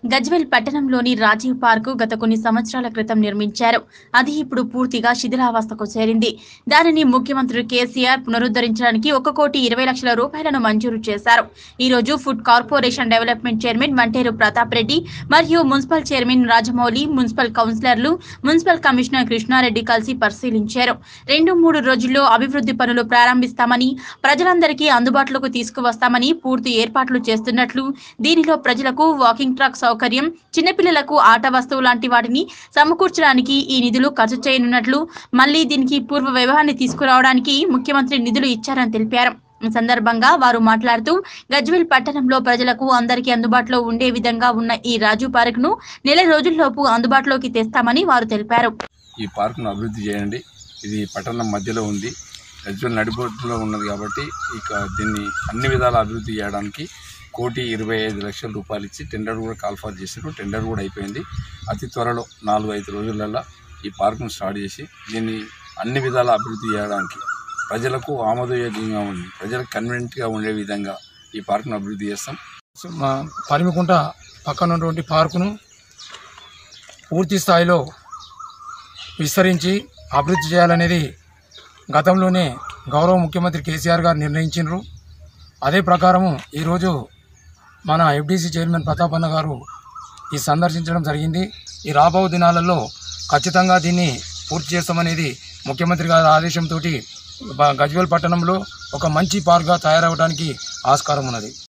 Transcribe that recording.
గజ్వెల్ పట్టణంలోని రాజీవ్ పార్కు గత కొన్ని సంవత్సరాల క్రితం నిర్మించారు అది ఇప్పుడు పూర్తిగా శిథిలావస్థకు చేరింది దానిని ముఖ్యమంత్రి కేసీఆర్ పునరుద్ధరించడానికి ఒక కోటి ఇరవై లక్షల రూపాయలను మంజూరు చేశారు ఈ రోజు food corporation development chairman Manteru Pratap Reddy మరియు మున్సిపల్ చైర్మన్ రాజమౌళి మున్సిపల్ కౌన్సిలర్లు మున్సిపల్ కమిషనర్ కృష్ణారెడ్డి కలిసి పరిశీలించారు రెండు మూడు రోజుల్లో అభివృద్ధి పనులు ప్రారంభిస్తామని ప్రజలందరికీ అందుబాటులోకి తీసుకువస్తామని పూర్తి ఏర్పాట్లు చేస్తున్నట్లు దీనిలో ప్రజలకు వాకింగ్ ట్రాక్ సౌకర్యం చిన్నపిల్లలకు ఆట వస్తువు లాంటి వాటిని సమకూర్చడానికి ఈ నిధులు ఖర్చు చేయనున్నట్లు మళ్లీ దీనికి పూర్వ వైభవాన్ని తీసుకురావడానికి ముఖ్యమంత్రి నిధులు ఇచ్చారని తెలిపారు ఈ సందర్భంగా వారు మాట్లాడుతూ గజ్వెల్ పట్టణంలో ప్రజలకు అందరికీ అందుబాటులో ఉండే విధంగా ఉన్న ఈ రాజు పార్క్ ను నెల రోజుల్లోపు అందుబాటులోకి తెస్తామని వారు తెలిపారు ఈ పార్కును అభివృద్ధి చేయండి ఇది పట్టణం మధ్యలో ఉంది గజ్వెల్ నడిబొట్టులో ఉన్నది కాబట్టి ఇక దీన్ని అన్ని విధాల అభివృద్ధి చేయడానికి కోటి ఇరవై ఐదు లక్షల రూపాయలు ఇచ్చి టెండర్ కూడా కాల్ఫార్ చేసారు టెండర్ కూడా అయిపోయింది అతి త్వరలో నాలుగు ఐదు రోజులలో ఈ పార్కును స్టార్ట్ చేసి దీన్ని అన్ని విధాల అభివృద్ధి చేయడానికి ప్రజలకు ఆమోదయోగ్యంగా ఉంది ప్రజలకు కన్వీనియంట్గా ఉండే విధంగా ఈ పార్కును అభివృద్ధి చేస్తాం సో మా పరిమికుంట పక్కన ఉన్నటువంటి పార్కును పూర్తి స్థాయిలో విస్తరించి అభివృద్ధి చేయాలనేది గతంలోనే గౌరవ ముఖ్యమంత్రి కేసీఆర్ గారు నిర్ణయించినారు అదే ప్రకారము ఈరోజు మన ఎఫ్డీసీ చైర్మన్ ప్రతాప్ అన్న గారు ఈ సందర్శించడం జరిగింది ఈ రాబో దినాలలో ఖచ్చితంగా దీన్ని పూర్తి చేస్తామనేది ముఖ్యమంత్రి గారి ఆదేశంతో గజ్వేల్ పట్టణంలో ఒక మంచి పార్క్గా తయారవడానికి ఆస్కారం ఉన్నది